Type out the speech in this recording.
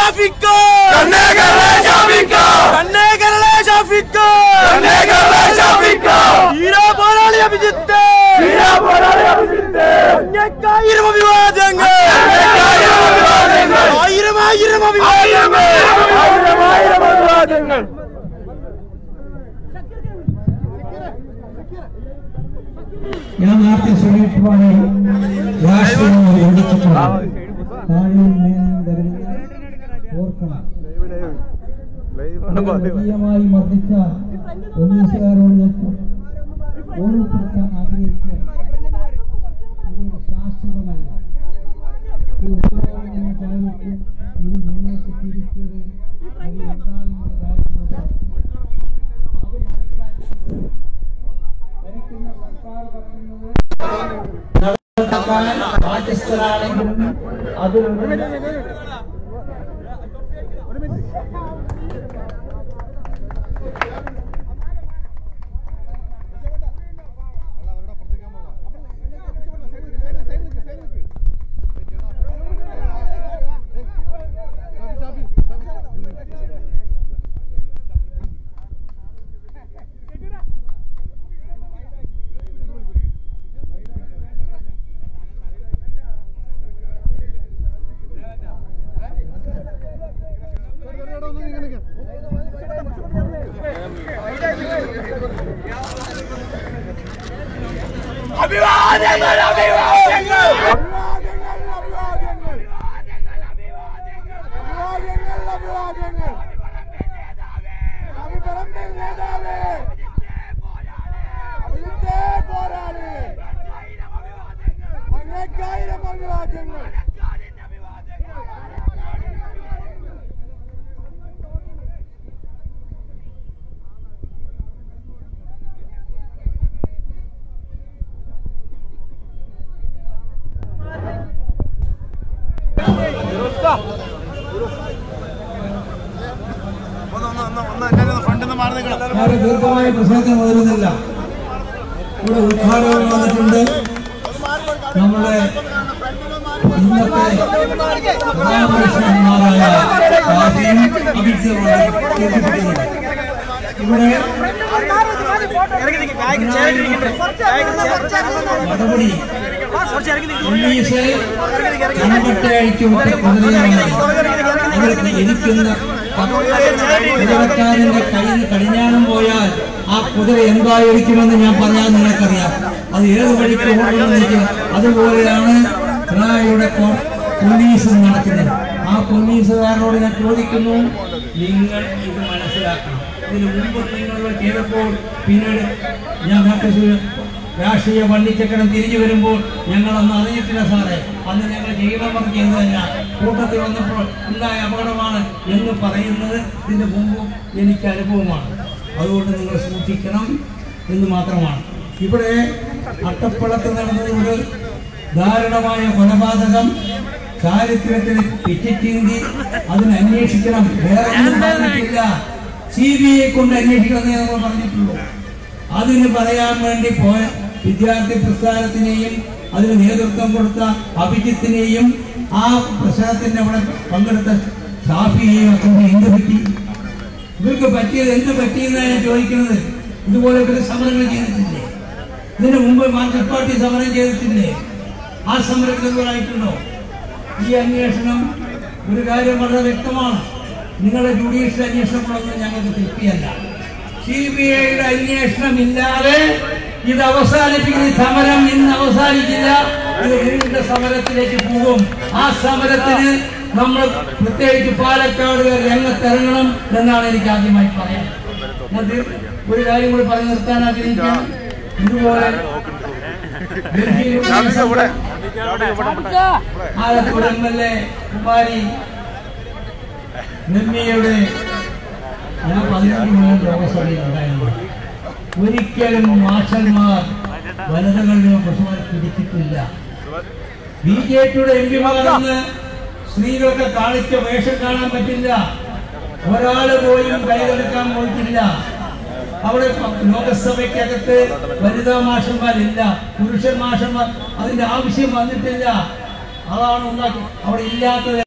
ഷാഫിക്ക് കണ്ണേ കേരള ഷാഫിക്ക് കണ്ണേ കേരള ഷാഫിക്ക് കണ്ണേ കേരള ഷാഫിക്ക് ഹീരോ പോരാളി അഭിജിത്ത് വീരാ പോരാളി അഭിജിത്ത് അങ്ങേക്കായിരം അഭിവാദ്യങ്ങൾ അങ്ങേക്കായിരം അഭിവാദ്യങ്ങൾ. ആയിരം ആയിരം ആയിരം അഭിവാദ്യങ്ങൾ ആയിരം ആയിരം അഭിവാദ്യങ്ങൾ ഞാൻ നേരത്തെ സൂചിപ്പിച്ചതുപോലെ രാഷ്ട്രീയം ഒഴിച്ചിട്ടുണ്ട് താഴെയും മേലും വരുന്ന ഓർക്കണം വർഗീയമായി മർദ്ദിച്ച പോലീസുകാരോട് ഞാൻ ഓർമ്മപ്പെടുത്താൻ ആഗ്രഹിക്കുകയാണ് ഇത് ശാശ്വതമല്ല ഈ ഉത്തരവാദിത്തം എന്ന കാര്യത്തിൽ ഇനി നിങ്ങൾക്ക് തിരിച്ചൊരു വഴി ഉണ്ടാകുന്ന കാര്യം അവർ മനസ്സിലാക്കുന്നത് ഭരിക്കുന്ന സർക്കാർ പറയുന്നത് നടപ്പാക്കാൻ ബാധ്യസ്ഥരാണെങ്കിലും അതിലൊരു അഭിവാദ്യങ്ങൾ അഭിവാദ്യങ്ങൾ ഞാൻ ദീർഘമായ പ്രസംഗത്തിന് മുതിരുന്നില്ല ഇവിടെ ഉദ്ഘാടനം വന്നിട്ടുണ്ട് നമ്മുടെ ഇന്നത്തെ പ്രധാനമന്ത്രിമാരായ ഷാഫിയും അമിത്ഷായും എത്തിയിട്ടുണ്ട്. ഇവിടെ നടപടി പോലീസ് കൺവെട്ട് അഴിച്ചു വിട്ട കുതിരയാണ് അവർക്ക് ഇരിക്കുന്ന കുതിരക്കാരന്റെ കയ്യിൽ കടിഞ്ഞാണം പോയാൽ ആ കുതിര എന്തായിരിക്കുമെന്ന് ഞാൻ പറഞ്ഞാൽ നിങ്ങൾക്കറിയാം അത് ഏത് വഴിക്ക് ഓടുന്നെനിക്ക് അതുപോലെയാണ് പിണറായിയുടെ കൊ- പോലീസ് നടക്കുന്നത് ആ പോലീസുകാരനോട് ഞാൻ ചോദിക്കുന്നു നിങ്ങൾ ഇത് മനസ്സിലാക്കണം ഇതിന് മുമ്പ് നിങ്ങൾ ചെയ്തപ്പോൾ പിന്നീട് ഞാൻ നേരത്തെ സൂചി- രാഷ്ട്രീയ വള്ളിച്ചക്കരം തിരിഞ്ഞു വരുമ്പോൾ ഞങ്ങൾ അന്ന് അറിഞ്ഞിട്ടില്ല സാറേ അന്ന് ഞങ്ങൾ ചെയ്യണമെന്ന് ചെയ്തതല്ല കൂട്ടത്തിൽ വന്നപ്പോൾ ഉണ്ടായ അപകടമാണ് എന്ന് പറയുന്നത് ഇതിന്റെ മുമ്പും എനിക്ക് അനുഭവമാണ് അതുകൊണ്ട് നിങ്ങൾ സൂക്ഷിക്കണം എന്ന് മാത്രമാണ് ഇവിടെ അട്ടപ്പളത്ത് നടന്നത് ഒരു ദാരുണമായ കൊലപാതകം ചാരിത്രത്തിൽ പിച്ചിച്ചീന്തി അതിന് അന്വേഷിക്കണം വേറെ ഒന്നും പറഞ്ഞിട്ടില്ല സി ബി ഐ കൊണ്ട് അന്വേഷിക്കണമെന്നേ നമ്മൾ പറഞ്ഞിട്ടുള്ളൂ അതിന് പറയാൻ വേണ്ടി പോയ വിദ്യാർത്ഥി പ്രസ്ഥാനത്തിനെയും അതിന് നേതൃത്വം കൊടുത്ത അഭിജിത്തിനെയും ആ പ്രസ്ഥാനത്തിന്റെ അവിടെ പങ്കെടുത്ത ഷാഫിയെയും ഒക്കെ എന്ത് പറ്റി ഇവർക്ക് പറ്റിയത് എന്ത് പറ്റിയെന്നാണ് ഞാൻ ചോദിക്കുന്നത് ഇതുപോലെ ഇവര് സമരങ്ങൾ ചെയ്തിട്ടില്ലേ ഇതിനു മുമ്പ് മാർക്സിസ്റ്റ് പാർട്ടി സമരം ചെയ്തിട്ടില്ലേ ആ സമരത്തിൽ എന്തുകൊണ്ടായിട്ടുണ്ടോ ഈ അന്വേഷണം ഒരു കാര്യം വളരെ വ്യക്തമാണ് നിങ്ങളുടെ ജുഡീഷ്യൽ അന്വേഷണങ്ങളൊന്നും ഞങ്ങൾക്ക് തൃപ്തിയല്ല സി ബി ഐയുടെ അന്വേഷണം ഇല്ലാതെ ഇത് അവസാനിപ്പിക്കുന്ന ഈ സമരം ഇന്ന് അവസാനിക്കില്ല ഇത് നീണ്ട സമരത്തിലേക്ക് പോകും ആ സമരത്തിന് നമ്മൾ പ്രത്യേകിച്ച് പാലക്കാട് രംഗത്തിറങ്ങണം എന്നാണ് എനിക്ക് ആദ്യമായി പറയാൻ ഞാൻ തീർ- ഒരു കാര്യം കൂടി പറഞ്ഞു നിർത്താൻ ആഗ്രഹിക്കാം ഇതുപോലെ ഡൽഹിയിലുള്ള ആലപ്പുഴ എം എൽ എ കുമാരി നെമ്മിയുടെ ഞാൻ പതിനഞ്ച് കൊല്ലം ലോകസഭയിൽ ഉണ്ടായിരുന്നു ഒരിക്കലും മാഷന്മാർ വനിതകളുടെ പശുവിനെ പിടിച്ചിട്ടില്ല ബി ജെ പിയുടെ എം പിമാരെന്ന് സ്ത്രീകൾക്ക് കാണിച്ച വേഷം കാണാൻ പറ്റില്ല ഒരാള് പോലും കൈതെടുക്കാൻ പോയിട്ടില്ല അവിടെ പ- ലോകസഭയ്ക്കകത്ത് വനിതാ മാഷന്മാരില്ല പുരുഷൻ മാഷന്മാർ അതിന്റെ ആവശ്യം വന്നിട്ടില്ല അതാണ് ഉണ്ടാക്കി അവിടെ ഇല്ലാത്തത്